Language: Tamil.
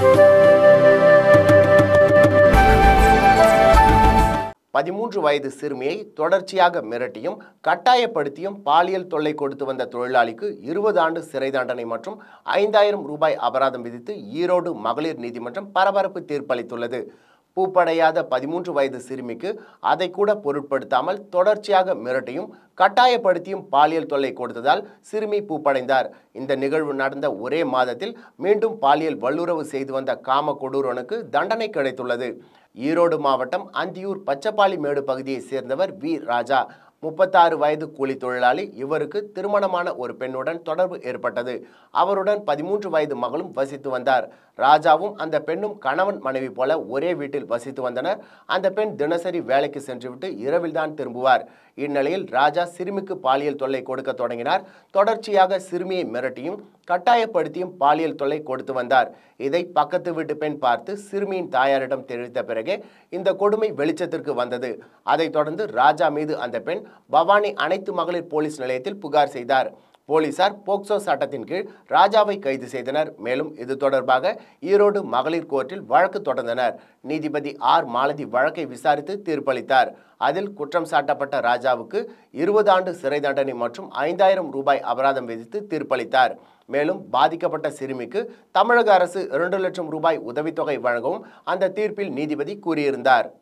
பதிமூன்று வயது சிறுமியை தொடர்ச்சியாக மிரட்டியும் கட்டாயப்படுத்தியும் பாலியல் தொல்லை கொடுத்து வந்த தொழிலாளிக்கு இருபது ஆண்டு சிறை தண்டனை மற்றும் ஐந்தாயிரம் ரூபாய் அபராதம் விதித்து ஈரோடு மகளிர் நீதிமன்றம் பரபரப்பு தீர்ப்பளித்துள்ளது பூப்படையாத பதிமூன்று வயது சிறுமிக்கு அதை கூட பொருட்படுத்தாமல் தொடர்ச்சியாக மிரட்டியும் கட்டாயப்படுத்தியும் பாலியல் தொல்லை கொடுத்ததால் சிறுமி பூப்படைந்தார் இந்த நிகழ்வு நடந்த ஒரே மாதத்தில் மீண்டும் பாலியல் வல்லுறவு செய்து வந்த காம கொடூரனுக்கு தண்டனை கிடைத்துள்ளது ஈரோடு மாவட்டம் அந்தியூர் பச்சப்பாளி மேடு பகுதியைச் சேர்ந்தவர் வி ராஜா முப்பத்தாறு வயது கூலி தொழிலாளி இவருக்கு திருமணமான ஒரு பெண்ணுடன் தொடர்பு ஏற்பட்டது அவருடன் பதிமூன்று வயது மகளும் வசித்து வந்தார் ராஜாவும் அந்த பெண்ணும் கணவன் மனைவி போல ஒரே வீட்டில் வசித்து வந்தனர் அந்த பெண் தினசரி வேலைக்கு சென்றுவிட்டு இரவில்தான் திரும்புவார் இந்நிலையில் ராஜா சிறுமிக்கு பாலியல் தொல்லை கொடுக்க தொடங்கினார் தொடர்ச்சியாக சிறுமியை மிரட்டியும் கட்டாயப்படுத்தியும் பாலியல் தொல்லை கொடுத்து வந்தார் இதை பக்கத்து வீட்டு பெண் பார்த்து சிறுமியின் தாயாரிடம் தெரிவித்த பிறகே இந்த கொடுமை வெளிச்சத்திற்கு வந்தது அதைத் தொடர்ந்து ராஜா மீது அந்த பெண் பவானி அனைத்து மகளிர் போலீஸ் நிலையத்தில் புகார் செய்தார் போலீசார் போக்சோ சட்டத்தின் கீழ் ராஜாவை கைது செய்தனர் மேலும் இது தொடர்பாக ஈரோடு மகளிர் கோர்ட்டில் வழக்கு தொடர்ந்தனர் நீதிபதி ஆர் மாலதி வழக்கை விசாரித்து தீர்ப்பளித்தார் அதில் குற்றம் சாட்டப்பட்ட ராஜாவுக்கு இருபது ஆண்டு சிறை தண்டனை மற்றும் ஐந்தாயிரம் ரூபாய் அபராதம் விதித்து தீர்ப்பளித்தார் மேலும் பாதிக்கப்பட்ட சிறுமிக்கு தமிழக அரசு இரண்டு லட்சம் ரூபாய் உதவித்தொகை வழங்கவும் அந்த தீர்ப்பில் நீதிபதி கூறியிருந்தார்